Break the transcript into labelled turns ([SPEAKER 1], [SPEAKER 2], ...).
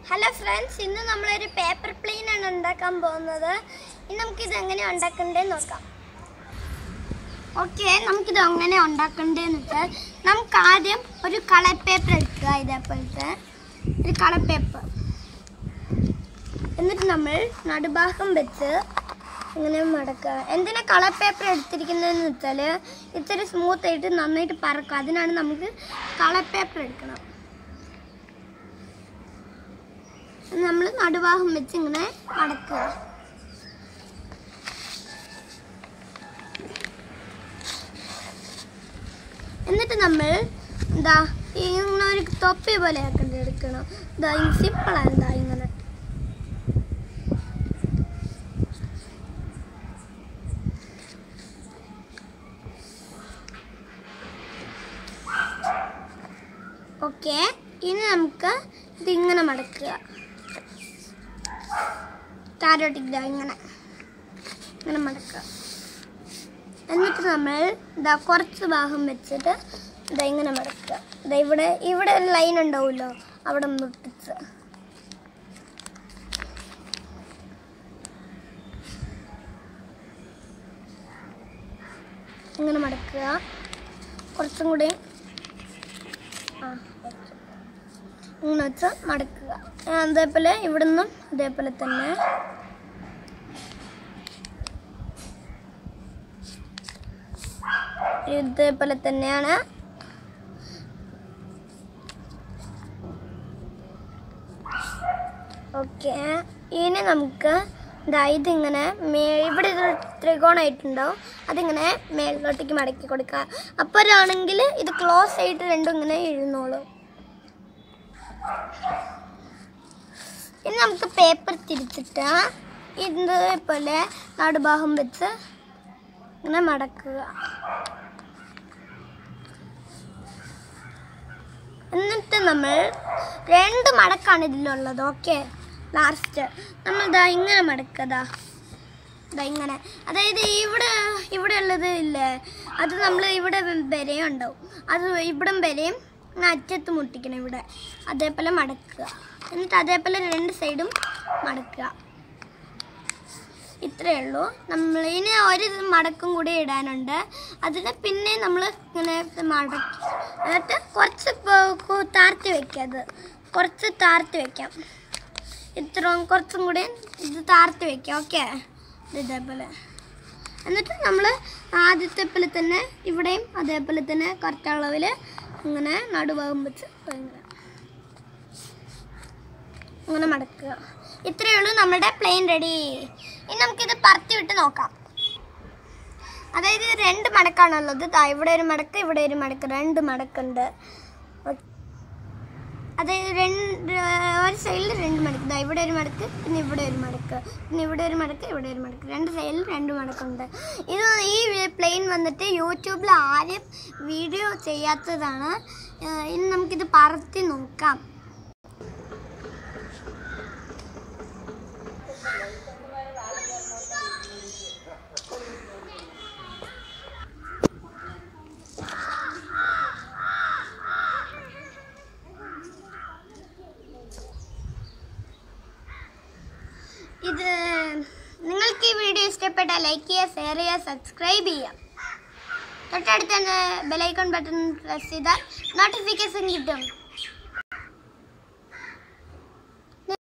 [SPEAKER 1] Hello friends ഇന്ന് നമ്മളൊരു paper plain ആണ് ഉണ്ടാക്കാൻ പോകുന്നത് ഇനി നമുക്കിത് എങ്ങനെ ഉണ്ടാക്കണ്ടേന്ന് നോക്കാം ഓക്കെ നമുക്കിത് എങ്ങനെ ഉണ്ടാക്കണ്ടേന്ന് വെച്ചാൽ നമുക്ക് ആദ്യം ഒരു കളർ പേപ്പർ എടുക്കുക ഇതേപോലത്തെ ഒരു കളർ പേപ്പർ എന്നിട്ട് നമ്മൾ നടുഭാഗം വെച്ച് ഇങ്ങനെ മടക്കുക എന്തിനാ കളർ പേപ്പർ എടുത്തിരിക്കുന്നതെന്ന് വെച്ചാൽ ഇത്തിരി സ്മൂത്ത് ആയിട്ട് നന്നായിട്ട് പറക്കും അതിനാണ് നമുക്ക് കളർ പേപ്പർ എടുക്കണം നമ്മൾ നടുഭാഗം വെച്ച് ഇങ്ങനെ മടക്കുക എന്നിട്ട് നമ്മൾ എന്താ ഇങ്ങനെ ഒരു തൊപ്പി പോലെ ആക്കേണ്ടി എടുക്കണം ഇതാ സിമ്പിളാണ് ഇതാ ഇങ്ങനെ ഓക്കെ ഇനി നമുക്ക് ഇതിങ്ങനെ മടക്കുക താരോട്ടിക്ക് ഇതാ ഇങ്ങനെ ഇങ്ങനെ മടക്കുക എന്നിട്ട് നമ്മൾ ഇതാ കുറച്ച് ഭാഗം വെച്ചിട്ട് ഇതാ ഇങ്ങനെ മടക്കുക ഇതാ ഇവിടെ ഇവിടെ ഒരു ലൈൻ ഉണ്ടാവുമല്ലോ അവിടെ മുട്ടിച്ച് ഇങ്ങനെ മടക്കുക കുറച്ചും കൂടി ആ വെച്ചു. ഇങ്ങനെ വെച്ച് മടക്കുക ആ, അതേപോലെ ഇവിടുന്നും അതേപോലെ തന്നെ ഇതേപോലെ തന്നെയാണ് ഓക്കെ ഇനി നമുക്ക് ദാ ഇതിങ്ങനെ മേ ഇവിടെ ഒരു ത്രികോണമായിട്ടുണ്ടാവും അതിങ്ങനെ മേളിലോട്ടേക്ക് മടക്കി കൊടുക്കുക അപ്പോഴാണെങ്കിൽ ഇത് ക്ലോസ് ആയിട്ട് രണ്ടും ഇങ്ങനെ എഴുന്നോളും ഇനി നമുക്ക് പേപ്പർ തിരിച്ചിട്ട് ഇതേപോലെ നടുഭാഗം വെച്ച് ഇങ്ങനെ മടക്കുക എന്നിട്ട് നമ്മൾ രണ്ട് മടക്കാണ് ഇതിലുള്ളത് ഓക്കെ ലാസ്റ്റ് നമ്മൾ ഇതാ ഇങ്ങനെ മടക്കതാ ഇതാ ഇങ്ങനെ അതായത് ഇവിടെ ഇവിടെ ഉള്ളത് ഇല്ലേ അത് നമ്മൾ ഇവിടെ വരെയും ഉണ്ടാവും അത് ഇവിടം വരെയും ഇങ്ങനെ അറ്റത്ത് മുട്ടിക്കണം ഇവിടെ അതേപോലെ മടക്കുക എന്നിട്ട് അതേപോലെ രണ്ട് സൈഡും മടക്കുക ഇത്രയേ ഉള്ളൂ നമ്മൾ ഇനി ഒരു മടക്കും കൂടി ഇടാനുണ്ട് അതിന് പിന്നെ നമ്മൾ ഇങ്ങനെ മടക്കി എന്നിട്ട് കുറച്ച് പ- കു- താഴ്ത്തി വെക്കുക അത് കുറച്ച് താഴ്ത്തി വെക്കാം ഇത്രയും കുറച്ചും കൂടി ഇത് താഴ്ത്തി വെക്കാം ഓക്കെ ഇതേപോലെ എന്നിട്ട് നമ്മൾ ആദ്യത്തെ പോലെ തന്നെ ഇവിടെയും അതേപോലെ തന്നെ കറക്റ്റ് അളവിൽ ഇങ്ങനെ നടുഭാഗം വെച്ച് ഇങ്ങനെ അങ്ങനെ മടക്കുക ഇത്രയേ ഉള്ളൂ നമ്മുടെ പ്ലെയിൻ റെഡി ഇനി നമുക്കിത് പറത്തി വിട്ട് നോക്കാം അതായത് ഇത് രണ്ട് മടക്കാണുള്ളത് ദാ ഇവിടെ ഒരു മടക്ക് ഇവിടെ ഒരു മടക്ക് രണ്ട് മടക്കുണ്ട് ഓ- അതായത് രണ്ട് ഒരു സൈഡിൽ രണ്ട് മടക്ക് ദാ ഇവിടെ ഒരു മടക്ക് പിന്നെ ഇവിടെ ഒരു മടക്ക് പിന്നെ ഇവിടെ ഒരു മടക്ക് ഇവിടെ ഒരു മടക്ക് രണ്ട് സൈഡിൽ രണ്ട് മടക്കുണ്ട് ഇത് ഈ പ്ലെയിൻ വന്നിട്ട് യൂട്യൂബിൽ ആരും വീഡിയോ ചെയ്യാത്തതാണ് ഏഹ് ഇനി നമുക്കിത് പറത്തി നോക്കാം ഇത് നിങ്ങൾക്ക് ഈ വീഡിയോ ഇഷ്ടപ്പെട്ടാൽ ലൈക്ക് ചെയ്യുക ഷെയർ ചെയ്യുക സബ്സ്ക്രൈബ് ചെയ്യുക തൊട്ടടുത്ത് തന്നെ ബെലൈക്കൺ ബട്ടൺ പ്രസ് ചെയ്താൽ നോട്ടിഫിക്കേഷൻ കിട്ടും